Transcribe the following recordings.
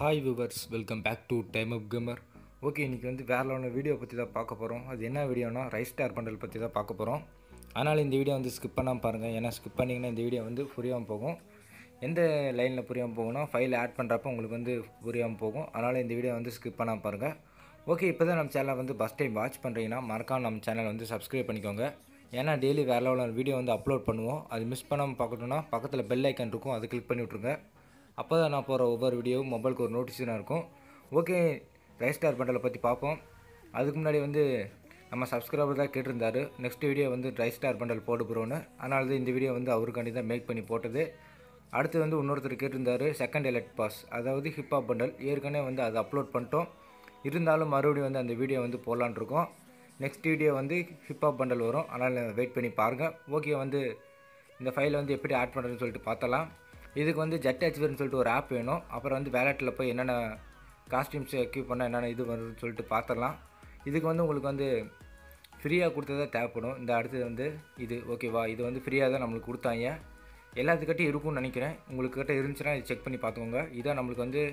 hi viewers welcome back to time up gamer okay இன்றைக்கி வந்து வேற ஒன்று வீடியோ பற்றி தான் பார்க்க போகிறோம் அது என்ன வீடியோனா ரைஸ் ஸ்டார் பண்டல் பற்றி தான் பார்க்க போகிறோம் அதனால் இந்த வீடியோ வந்து ஸ்கிப் பண்ணாமல் பாருங்கள் ஏன்னா ஸ்கிப் பண்ணிங்கன்னா இந்த வீடியோ வந்து புரியாமல் போகும் எந்த லைனில் புரியாமல் போகும்னா ஃபைல் ஆட் பண்ணுறப்ப உங்களுக்கு வந்து புரியாமல் போகும் அதனால் இந்த வீடியோ வந்து ஸ்கிப் பண்ணாமல் பாருங்கள் ஓகே இப்போ தான் நம்ம சேனலை வந்து ஃபஸ்ட் டைம் வாட்ச் பண்ணுறீங்கன்னா மறக்காம நம்ம சேனலை வந்து சப்ஸ்கிரைப் பண்ணிக்கோங்க ஏன்னா டெய்லி வேறு லெவலில் வீடியோ வந்து அப்லோட் பண்ணுவோம் அது மிஸ் பண்ணாமல் பார்க்கணுன்னா பக்கத்தில் பெல் ஐக்கன் இருக்கும் அது கிளிக் பண்ணி விட்ருங்க அப்போ தான் நான் போகிற ஒவ்வொரு வீடியோவும் மொபைலுக்கு ஒரு நோட்டிஃபிகேஷனாக இருக்கும் ஓகே ரைஸ் ஸ்டார் பண்டலை பற்றி பார்ப்போம் அதுக்கு முன்னாடி வந்து நம்ம சப்ஸ்கிரைபர் தான் கேட்டிருந்தாரு நெக்ஸ்ட் வீடியோ வந்து ரைஸ் ஸ்டார் பண்டல் போட்டு போகிறோன்னு அதனால தான் இந்த வீடியோ வந்து அவருக்காண்டி தான் மேக் பண்ணி போட்டது அடுத்து வந்து இன்னொருத்தர் கேட்டிருந்தாரு செகண்ட் எலக்ட் பாஸ் அதாவது ஹிப்ஹாப் பண்டல் ஏற்கனவே வந்து அதை அப்லோட் பண்ணிட்டோம் இருந்தாலும் மறுபடியும் வந்து அந்த வீடியோ வந்து போடலான் இருக்கோம் நெக்ஸ்ட் வீடியோ வந்து ஹிப்ஹாப் பண்டல் வரும் அதனால் வெயிட் பண்ணி பாருங்கள் ஓகே வந்து இந்த ஃபைலை வந்து எப்படி ஆட் பண்ணுறதுன்னு சொல்லிட்டு பார்த்தலாம் இதுக்கு வந்து ஜெட் ஹெச்வர்னு சொல்லிட்டு ஒரு ஆப் வேணும் அப்புறம் வந்து வேலட்டில் போய் என்னென்ன காஸ்டியூம்ஸ் எக்யூப் பண்ணால் என்னென்ன இது வருதுன்னு சொல்லிட்டு பார்த்துடலாம் இதுக்கு வந்து உங்களுக்கு வந்து ஃப்ரீயாக கொடுத்ததா தேவைப்படும் இந்த அடுத்தது வந்து இது ஓகேவா இது வந்து ஃப்ரீயாக தான் நம்மளுக்கு கொடுத்தாங்க எல்லாத்துக்கிட்டையும் இருக்கும்னு நினைக்கிறேன் உங்களுக்கு கிட்ட இருந்துச்சுன்னா இது செக் பண்ணி பார்த்துக்கோங்க இதான் நம்மளுக்கு வந்து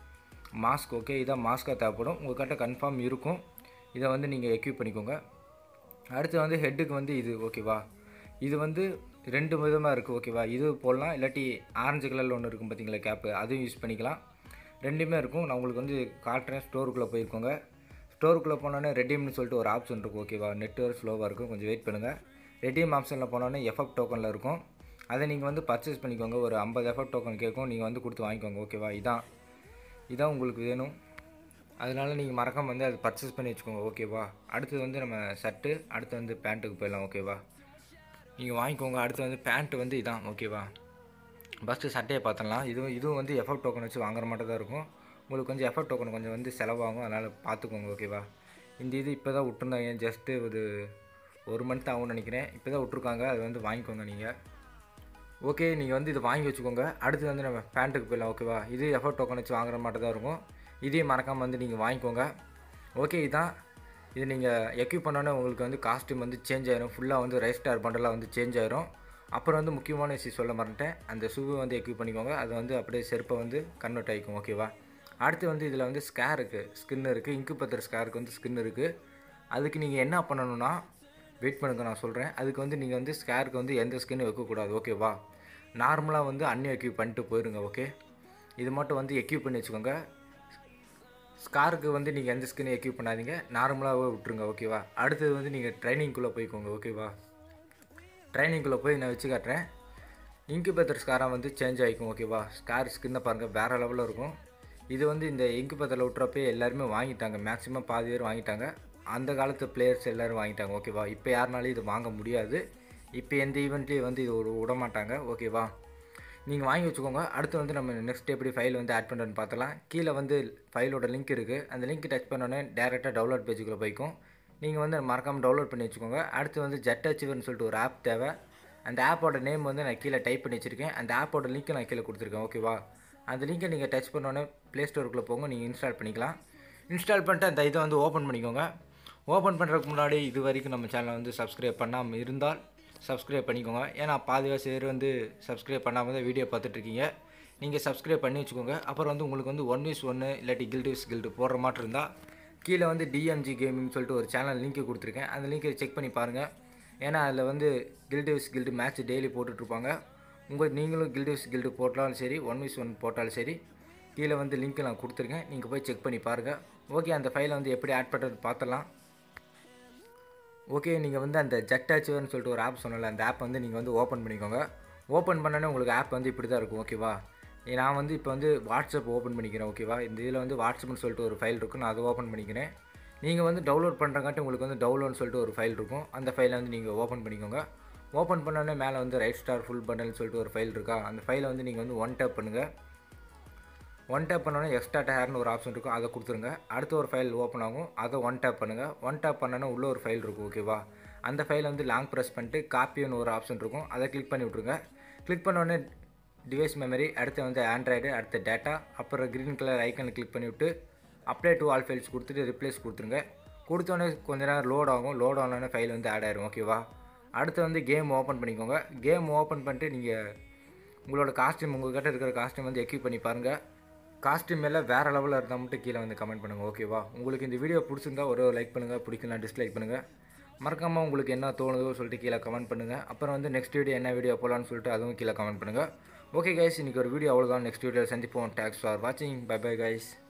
மாஸ்க் ஓகே இதான் மாஸ்க்காக தேவைப்படும் உங்கள்கிட்ட கன்ஃபார்ம் இருக்கும் இதை வந்து நீங்கள் எக்யூப் பண்ணிக்கோங்க அடுத்து வந்து ஹெட்டுக்கு வந்து இது ஓகேவா இது வந்து ரெண்டு விதமாக இருக்குது ஓகேவா இது போடலாம் இல்லாட்டி ஆரஞ்சு கலரில் ஒன்று இருக்கும் பார்த்தீங்களா கேப்பு அதுவும் யூஸ் பண்ணிக்கலாம் ரெண்டுமே இருக்கும் நான் உங்களுக்கு வந்து காட்டுறேன் ஸ்டோருக்குள்ளே போயிருக்கோங்க ஸ்டோருக்குள்ளே போனோன்னே ரெடீம்னு சொல்லிட்டு ஒரு ஆப்ஷன் இருக்கும் ஓகேவா நெட்ஒர்க் ஸ்லோவாக இருக்கும் கொஞ்சம் வெயிட் பண்ணுங்கள் ரெடீம் ஆப்ஷனில் போனோன்னே எஃப்எஃப் டோக்கனில் இருக்கும் அதை நீங்கள் வந்து பர்ச்சேஸ் பண்ணிக்கோங்க ஒரு ஐம்பது எஃப்எஃப் டோக்கன் கேட்கும் நீங்கள் வந்து கொடுத்து வாங்கிக்கோங்க ஓகேவா இதான் இதான் உங்களுக்கு வேணும் அதனால் நீங்கள் மறக்காம வந்து அதை பர்ச்சேஸ் பண்ணி வச்சுக்கோங்க ஓகேவா அடுத்தது வந்து நம்ம ஷர்ட்டு அடுத்து வந்து பேண்ட்டுக்கு போயிடலாம் ஓகேவா நீங்கள் வாங்கிக்கோங்க அடுத்து வந்து பேண்ட்டு வந்து இதான் ஓகேவா ஃபஸ்ட்டு சட்டையை பார்த்துடலாம் இதுவும் இதுவும் வந்து எஃபர்ட் டோக்கன் வச்சு வாங்குற மட்டும் தான் இருக்கும் உங்களுக்கு கொஞ்சம் எஃபர்ட் டோக்கன் கொஞ்சம் வந்து செலவாகும் அதனால் பார்த்துக்கோங்க ஓகேவா இந்த இது இப்போ தான் விட்டுருந்தாங்க ஜஸ்ட்டு ஒரு ஒரு மந்த் ஆகும்னு நினைக்கிறேன் இப்போ தான் விட்ருக்காங்க அது வந்து வாங்கிக்கோங்க நீங்கள் ஓகே நீங்கள் வந்து இதை வாங்கி வச்சுக்கோங்க அடுத்து வந்து நம்ம பேண்ட்டுக்கு போயிடலாம் ஓகேவா இது எஃபர்ட் டோக்கன் வச்சு வாங்குற மட்டும் தான் இருக்கும் இதையும் மறக்காமல் வந்து நீங்கள் வாங்கிக்கோங்க ஓகே இதான் இது நீங்கள் எக்யூப் பண்ணோன்னே உங்களுக்கு வந்து காஸ்ட்யூம் வந்து சேஞ்ச் ஆயிரும் ஃபுல்லாக வந்து ரைஸ் ஸ்டார் பண்டலாக வந்து சேஞ்ச் ஆயிரும் அப்புறம் வந்து முக்கியமான விஷயம் சொல்ல மறந்துட்டேன் அந்த ஷூவை வந்து எக்யூப் பண்ணிக்கோங்க அது வந்து அப்படியே செருப்பை வந்து கன்வெர்ட் ஆகிக்கும் ஓகேவா அடுத்து வந்து இதில் வந்து ஸ்கேர் இருக்குது ஸ்கின் இருக்குது இங்கு பத்திர ஸ்கேருக்கு வந்து ஸ்கின் இருக்குது அதுக்கு நீங்கள் என்ன பண்ணணும்னா வெயிட் பண்ணுங்க நான் சொல்கிறேன் அதுக்கு வந்து நீங்கள் வந்து ஸ்கேருக்கு வந்து எந்த ஸ்கின்னும் வைக்கக்கூடாது ஓகேவா நார்மலாக வந்து அன்னி எக்யூப் பண்ணிட்டு போயிருங்க ஓகே இது மட்டும் வந்து எக்யூப் பண்ணி வச்சுக்கோங்க ஸ்காருக்கு வந்து நீங்கள் எந்த ஸ்கின்னும் எக்யூப் பண்ணாதீங்க நார்மலாகவே விட்ருங்க ஓகேவா அடுத்தது வந்து நீங்கள் ட்ரைனிங்குள்ளே போய்க்கோங்க ஓகேவா ட்ரைனிங்குள்ளே போய் நான் வச்சு காட்டுறேன் இன்குபேத்தர் ஸ்காராக வந்து சேஞ்ச் ஆகிக்கும் ஓகேவா ஸ்கார் ஸ்கின்னை பாருங்கள் வேறு லெவலில் இருக்கும் இது வந்து இந்த இன்குபேத்தரில் விட்றப்பே எல்லாருமே வாங்கிட்டாங்க மேக்ஸிமம் பாதி பேர் வாங்கிட்டாங்க அந்த காலத்து பிளேயர்ஸ் எல்லோரும் வாங்கிட்டாங்க ஓகேவா இப்போ யாருனாலும் இது வாங்க முடியாது இப்போ எந்த ஈவெண்ட்லேயும் வந்து இது ஒரு விட மாட்டாங்க ஓகேவா நீங்கள் வாங்கி வச்சுக்கோங்க அடுத்து வந்து நம்ம நெக்ஸ்ட் எப்படி ஃபைல் வந்து ஆட் பண்ணுறதுன்னு பார்த்தலாம் கீழே வந்து ஃபைலோட லிங்க் இருக்குது அந்த லிங்க் டச் பண்ணோன்னே டேரெக்டாக டவுன்லோட் பேஜுக்குள்ளே போய்க்கும் நீங்கள் வந்து மறக்காமல் டவுன்லோட் பண்ணி வச்சுக்கோங்க அடுத்து வந்து ஜெட் அச்சீவர்னு சொல்லிட்டு ஒரு ஆப் தேவை அந்த ஆப்போட நேம் வந்து நான் கீழே டைப் பண்ணி வச்சுருக்கேன் அந்த ஆப்போட லிங்க்கை நான் கீழே கொடுத்துருக்கேன் ஓகேவா அந்த லிங்க்கை நீங்கள் டச் பண்ணோன்னே ப்ளே ஸ்டோருக்குள்ளே போங்க நீங்கள் இன்ஸ்டால் பண்ணிக்கலாம் இன்ஸ்டால் பண்ணிட்டு அந்த இதை வந்து ஓப்பன் பண்ணிக்கோங்க ஓப்பன் பண்ணுறதுக்கு முன்னாடி இது வரைக்கும் நம்ம சேனலை வந்து சப்ஸ்கிரைப் பண்ணாமல் இருந்தால் சப்ஸ்கிரைப் பண்ணிக்கோங்க ஏன்னா பாதிவாசி பேர் வந்து சப்ஸ்கிரைப் பண்ணாமல் தான் வீடியோ பார்த்துட்ருக்கீங்க நீங்கள் சப்ஸ்கிரைப் பண்ணி வச்சுக்கோங்க அப்புறம் வந்து உங்களுக்கு வந்து ஒன் வீஸ் ஒன்று இல்லாட்டி கில்டு வீஸ் கில்டு போடுற மாதிரி இருந்தால் கீழே வந்து டிஎம்ஜி கேமிங் சொல்லிட்டு ஒரு சேனல் லிங்க்கு கொடுத்துருக்கேன் அந்த லிங்க்கை செக் பண்ணி பாருங்கள் ஏன்னா அதில் வந்து guild wars guild match daily போட்டுட்ருப்பாங்க உங்கள் நீங்களும் கில்டு வீஸ் கில்டு போட்டாலும் சரி ஒன் வீஸ் ஒன் போட்டாலும் சரி கீழே வந்து லிங்க்கு நான் கொடுத்துருக்கேன் நீங்கள் போய் செக் பண்ணி பாருங்கள் ஓகே அந்த ஃபைலை வந்து எப்படி ஆட் பண்ணுறது பார்த்துடலாம் ஓகே நீங்கள் வந்து அந்த ஜெட் அச்சீவர்னு சொல்லிட்டு ஒரு ஆப் சொன்னல அந்த ஆப் வந்து நீங்கள் வந்து ஓப்பன் பண்ணிக்கோங்க ஓப்பன் பண்ணோன்னே உங்களுக்கு ஆப் வந்து இப்படி தான் இருக்கும் ஓகேவா நான் வந்து இப்போ வந்து வாட்ஸ்அப் ஓப்பன் பண்ணிக்கிறேன் ஓகேவா இந்த இதில் வந்து வாட்ஸ்அப்னு சொல்லிட்டு ஒரு ஃபைல் இருக்கும் நான் அதை ஓப்பன் பண்ணிக்கிறேன் நீங்கள் வந்து டவுன்லோட் பண்ணுறங்காட்டி உங்களுக்கு வந்து டவுன்லோட்னு சொல்லிட்டு ஒரு ஃபைல் இருக்கும் அந்த ஃபைலை வந்து நீங்கள் ஓப்பன் பண்ணிக்கோங்க ஓப்பன் பண்ணோன்னே மேலே வந்து ரைட் ஸ்டார் ஃபுல் பண்டல்னு சொல்லிட்டு ஒரு ஃபைல் இருக்கா அந்த ஃபைலை வந்து நீங்கள் வந்து ஒன் டேப் பண்ணுங்கள் ஒன் டேப் பண்ணோன்னே எக்ஸ்ட்ரா டேர்னு ஒரு ஆப்ஷன் இருக்கும் அதை கொடுத்துருங்க அடுத்த ஒரு ஃபைல் ஓப்பன் ஆகும் அதை ஒன் டேப் பண்ணுங்கள் ஒன் டேப் பண்ணோன்னே உள்ள ஒரு ஃபைல் இருக்கும் ஓகேவா அந்த ஃபைலை வந்து லாங் ப்ரெஸ் பண்ணிட்டு காப்பின்னு ஒரு ஆப்ஷன் இருக்கும் அதை கிளிக் பண்ணி விட்ருங்க கிளிக் பண்ணோடனே டிவைஸ் மெமரி அடுத்து வந்து ஆண்ட்ராய்டு அடுத்த டேட்டா அப்புறம் க்ரீன் கலர் ஐக்கனை கிளிக் பண்ணி விட்டு அப்ளை டு ஆல் ஃபைல்ஸ் கொடுத்துட்டு ரிப்ளேஸ் கொடுத்துருங்க கொடுத்தோன்னே கொஞ்ச நேரம் லோட் ஆகும் லோட் ஆனோடனே ஃபைல் வந்து ஆட் ஆயிரும் ஓகேவா அடுத்து வந்து கேம் ஓப்பன் பண்ணிக்கோங்க கேம் ஓப்பன் பண்ணிட்டு நீங்கள் உங்களோட காஸ்டியூம் உங்கள்கிட்ட இருக்கிற காஸ்டியூம் வந்து எக்யூப் பண்ணி பாருங்கள் காஸ்டியூம் எல்லாம் வேறு லெவலில் இருந்தால் மட்டும் கீழே வந்து கமெண்ட் பண்ணுங்கள் ஓகேவா உங்களுக்கு இந்த வீடியோ பிடிச்சிருந்தா ஒரு லைக் பண்ணுங்கள் பிடிக்கலாம் டிஸ்லைக் பண்ணுங்கள் மறக்காமல் உங்களுக்கு என்ன தோணுதோ சொல்லிட்டு கீழே கமெண்ட் பண்ணுங்கள் அப்புறம் வந்து நெக்ஸ்ட் வீடியோ என்ன வீடியோ போகலான்னு சொல்லிட்டு அதுவும் கீழே கமெண்ட் பண்ணுங்கள் ஓகே கைஸ் இன்றைக்கி ஒரு வீடியோ அவ்வளோதான் நெக்ஸ்ட் வீடியோ சந்திப்போம் தேங்க்ஸ் ஃபார் வாட்சிங் பை பை கைஸ்